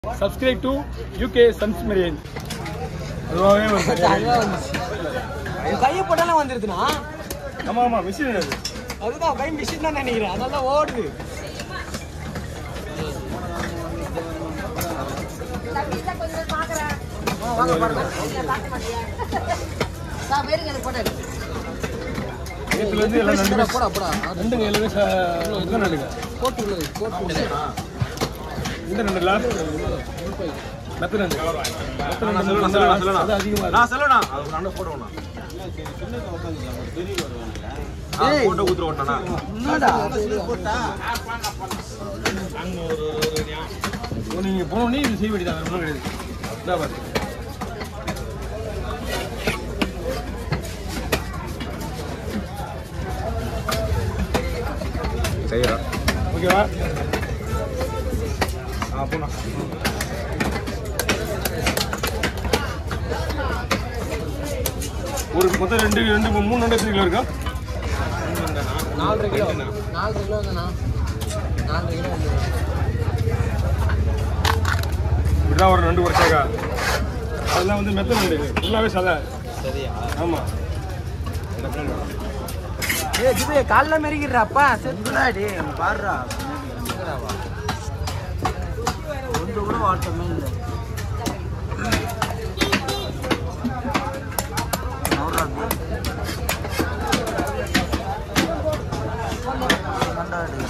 Subscribe to யூகே சன்ஸ் மெரியன் அதுவாகவே வருது. அதுவா வந்துச்சு உன் கையை போட்டாலும் வந்துருதுண்ணா ஆமா ஆமா மிஷின் அது அதுதான் கை மிஷின் தான் நினைக்கிறேன் அதனால தான் ஓடுது நேத்துல இருந்து எல்லாம் நண்டு போடா போடா நண்டுங்க எல்லாமே ச- இதுதான் நண்டுங்க போட்டு உள்ளது போட்டு உள்ளது இந்த நண்டுல மெத்த நண்டு மெத்த நண்டு வந்து அது அதிகமா இருக்கு. நான் சொல்லணா அது ஒரு அண்ணன் போட்டோ போட்டோ குத்துரு ஓட்டனா இப்போ நீங்க போனோடனே இது செய்ய வேண்டியதான் வேற ஒன்றும் கிடையாது இதா பாரு செய்யறேன் ஓகேவா ஆ போனா ஒரு மொத்தம் ரெண்டு ரெண்டு மூணு நண்டு எத்தனை கிலோ இருக்கா நாலரை கிலோ நாலரை கிலோ தானா நாலரை கிலோ வந்து இப்படிதான் ஒரு நண்டு குறைச்சாக்கா அதெல்லாம் வந்து மெத்த நண்டு ஃபுல்லாகவே சதை சரியா ஆமா ஏ இது காலைல மெரிக்கிறப்பா செத்துடாடி பாடுறா கொஞ்சம் கூட வாட்டமே இல்லை நவரா கண்டாடு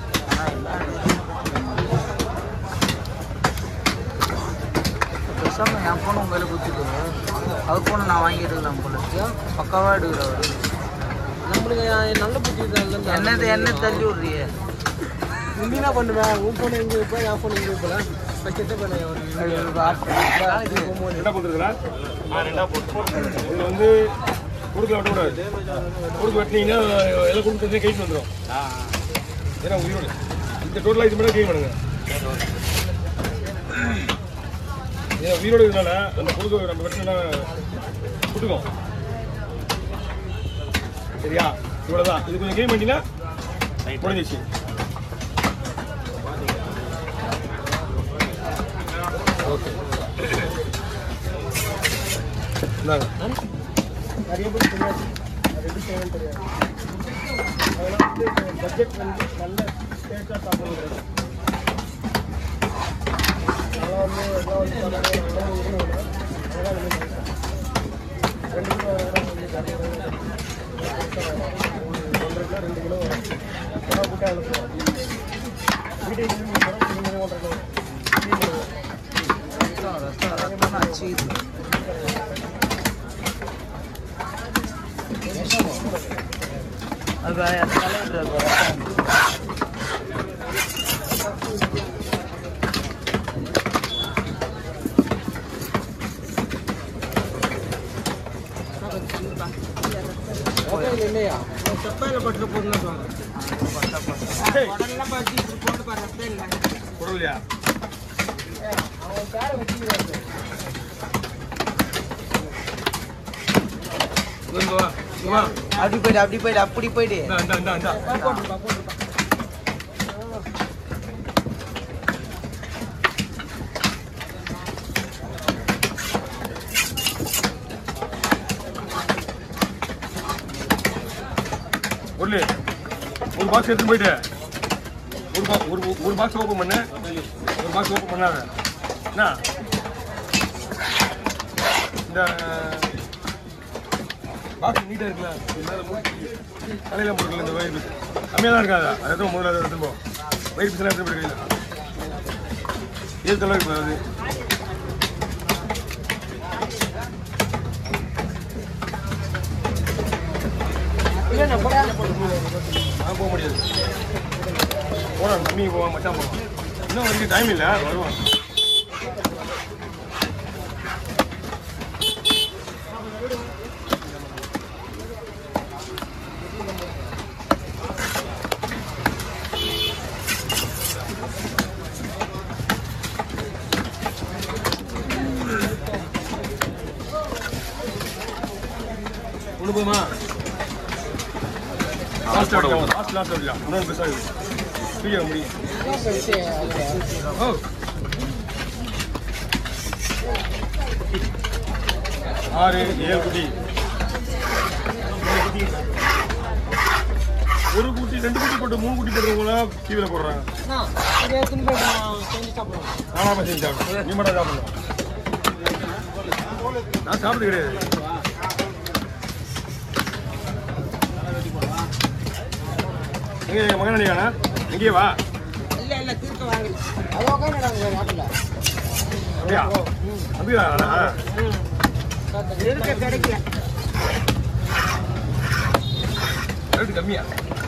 பேசாம என் ஃபோன் உங்க கையில் கொடுத்துட்டு அவர் ஃபோனை நான் வாங்கி எடுக்கலாம் போல பக்காவாக எடுக்கிறவர் நம்மளுக்கு நல்ல புத்தி என்னது என்ன தள்ளி விட்றிய நீ என்ன பண்ணுவேன் உன் ஃபோன் எங்கே வைப்பா என் ஃபோன் எங்கே வைப்பலாம் ஃபஸ்ட்டு பண்ண போகும்போது என்ன பண்ணுறதுல இதில் வந்து கொடுக்க வெட்டக்கூடாது கொடுக்க வெட்டினீங்கன்னா எல்லாம் கொடுத்து கைட்டு வந்துடும் ஏன்னா உயிரோடு இந்த டோட்டலாக இது மட்டும் கை பண்ணுங்க ஏன்னா உயிரோடு இதனால அந்த கொடுக்க நம்ம வெட்டினா கொடுக்கும் சரியா இவ்வளோதான் இது கொஞ்சம் கை பண்ணிட்டீங்கன்னா முடிஞ்சிச்சு ஓகே இந்தாங்க நிறைய பேர் தெரியாது அது எப்படி செய்யணும்னு தெரியாது அதெல்லாம் வந்து பட்ஜெட் வந்து நல்ல டேஸ்ட்டாக சாப்பிடுறது அதெல்லாம் வந்து எல்லாம் வந்து பார்த்தீங்கன்னா உணவு இருக்கணும் அதெல்லாம் வந்து ரெண்டு கிலோ அதெல்லாம் வந்து ஜாலியாக ஒன்றரை கிலோ ரெண்டு கிலோ வரும் அதெல்லாம் போட்டு அனுப்புவோம் வீட்டுக்கு திரும்பி வரும் திரும்பி ஒன்றரை கிலோ திரும்பி வரும் ரத்தம் ரத்தம் அடிச்சுக்குது அது அந்த கலர் இல்லையா பொருள்யா இங்க வா இங்க வா அப்படி போயிடு அப்படி போயிடு அப்படி போயிடு இந்தா இந்தா இந்தா இந்தா பொருள் ஒரு பாக்ஸ் எடுத்துட்டு போயிட்டு ஒரு பா ஒரு ஒரு பாக்ஸ் ஓப்பன் பண்ணு ஒரு பாக்ஸ் ஓப்பன் பண்ணாத என்ன இந்த பாக்ஸ் நீட்டாக இருக்குல்ல இதனால மூடி தலையில் போட்டுக்கல இந்த வயிறு கம்மியாக தான் இருக்காதா அதை எடுத்து முதல்ல அதை எடுத்துட்டு போ வயிறு பிசெல்லாம் எடுத்துட்டு போய் கையில் ஏழு தலை இருக்கு அது நான் போக முடியாது போகணும் தம்பி போவான் மச்சான் போவான் இன்னும் வரைக்கும் டைம் இல்லை வருவான் கொண்டு போமா லாஸ்ட் அடிக்கலாம் லாஸ்ட் லாஸ்ட் அடிக்கலாம் இன்னொரு பெருசாக சீக்கிரம் முடியும் ஓ ஆறு ஏழு குட்டி ஒரு குட்டி ரெண்டு குட்டி போட்டு மூணு குட்டி போட்டுறவங்களாம் டிவியில் போடுறாங்க அண்ணா, இதை எடுத்துன்னு போயிட்டு நான் செஞ்சு சாப்பிடுவோம் நானாம செஞ்சு சாப்பிடு நீ மட்டும் சாப்பிடணும் நான் சாப்பிட்டு கிடையாது எங்க எங்க மகன் அடிக்கானா எங்கேயே வா இல்ல இல்ல திருக்க வாங்கி அது உட்காந்துடாங்க நாட்டில் அப்படியா அப்படியா இருக்க கிடைக்கல ரேட்டு கம்மியா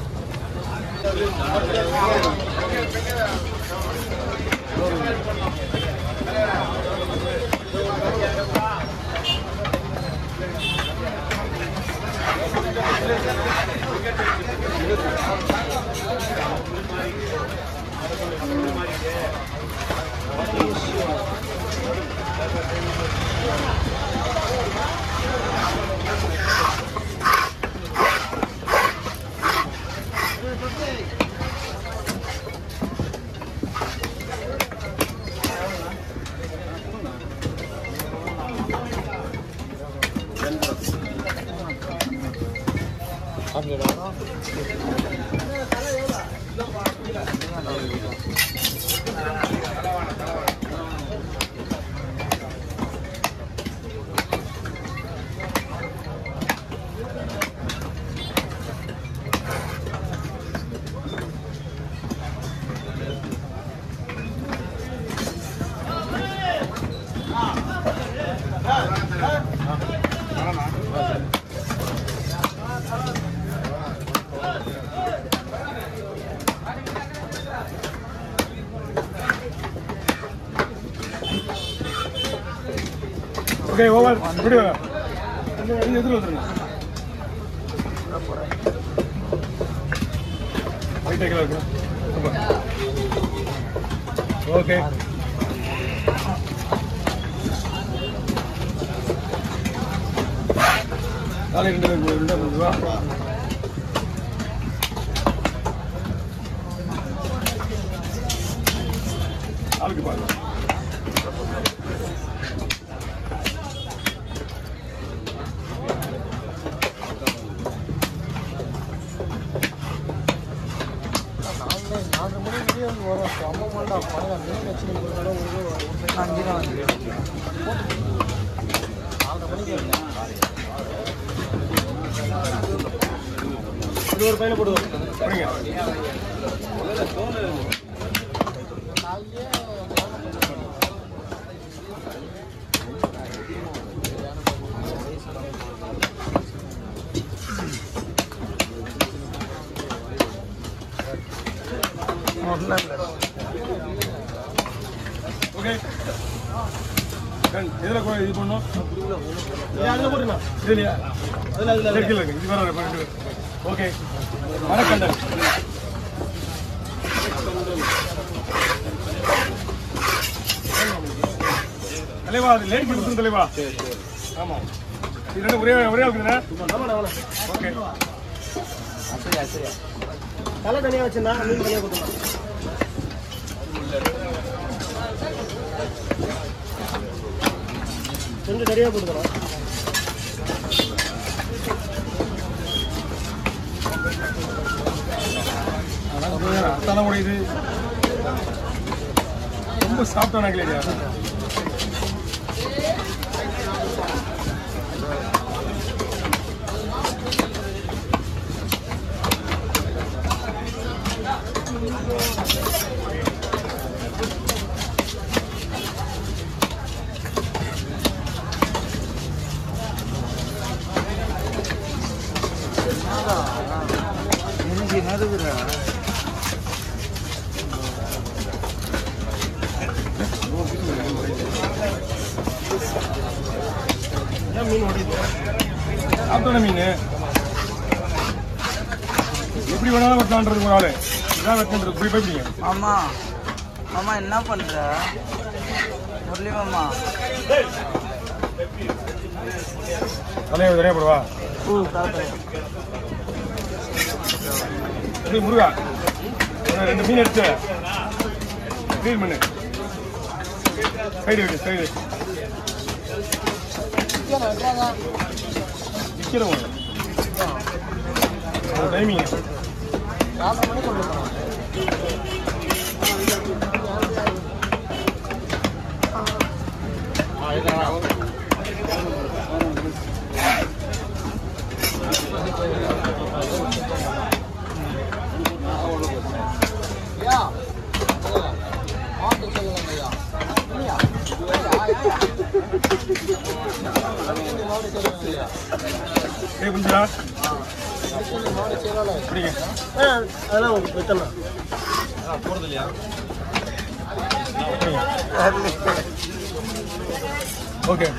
ஓகே ஓவர் விடு இந்த எதிர் வந்துருங்க ஒயிட் கிலோ இருக்கு ஓகே நாளை ரெண்டு ரெண்டு ரெண்டு ரூபா ஆளுக்கு பாருங்க நாலு நாலு மணி முடிய வந்து வரும் செம்ம மாட்டா படம் மீன் வச்சு ஒரு தடவை ஒரு அஞ்சு தான் வந்து நாலரை மணிக்கு வருங்க இது ஒரு பையனை போடுவோம் போடுங்க ஒன்றும் இல்லை ஓகே எதில் கூட இது பண்ணோம் அதில் போட்டுண்ணா இது இல்லையா அதில் அதில் கீழே இருக்கு இது வேற பண்ணிட்டு ஓகே மரக்கண்டல் தலைவா அது லேடிக்கு கொடுத்துரும் தலைவா ஆமாம் இது ரெண்டு ஒரே ஒரே இருக்குதுண்ணா ஓகே சரியா சரியா தலை தனியாக வச்சுருந்தா மீன் தனியாக கொடுத்துருந்தா கொஞ்சம் நிறையா கொடுக்குறோம் அத்தான உடையுது ரொம்ப சாப்பிட்டான இல்லையா எனக்கு நறுக்குறா ஏன் மீன் ஓடிது சாப்பிட்டான மீன் எப்படி வேணாலும் வெட்டலான்றது ஒரு ஆளு இதான் வெட்டன்றது இப்படி போய்ப்பீங்க மாமா மாமா என்ன பண்ற முரளி மாமா தலையை நிறைய போடுவா ம் கரெக்டாக இப்படி முருகா ஒரு ரெண்டு மீன் எடுத்து க்ளீன் பண்ணு சைடு வைக்க சைடு நிற்கணும் விட்றாதா நிற்கிறவங்க டைமிங் நாலு மணி கொண்டு போகணும் ஐயா மாட்டு சொல்லுங்க ஐயா ஐயா மாடு சொல்லுங்க ஐயா ஏ புரிஞ்சா மாடு சொல்லலை பிடிங்க அதெல்லாம் உங்களுக்கு வித்தலாம் போறது இல்லையா ஓகே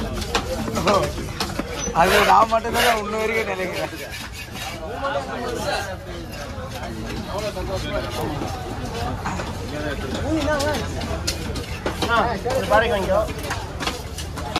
அது நான் மட்டும் தான் இன்ன வரைக்கும் நினைக்கிறேன் பாருங்க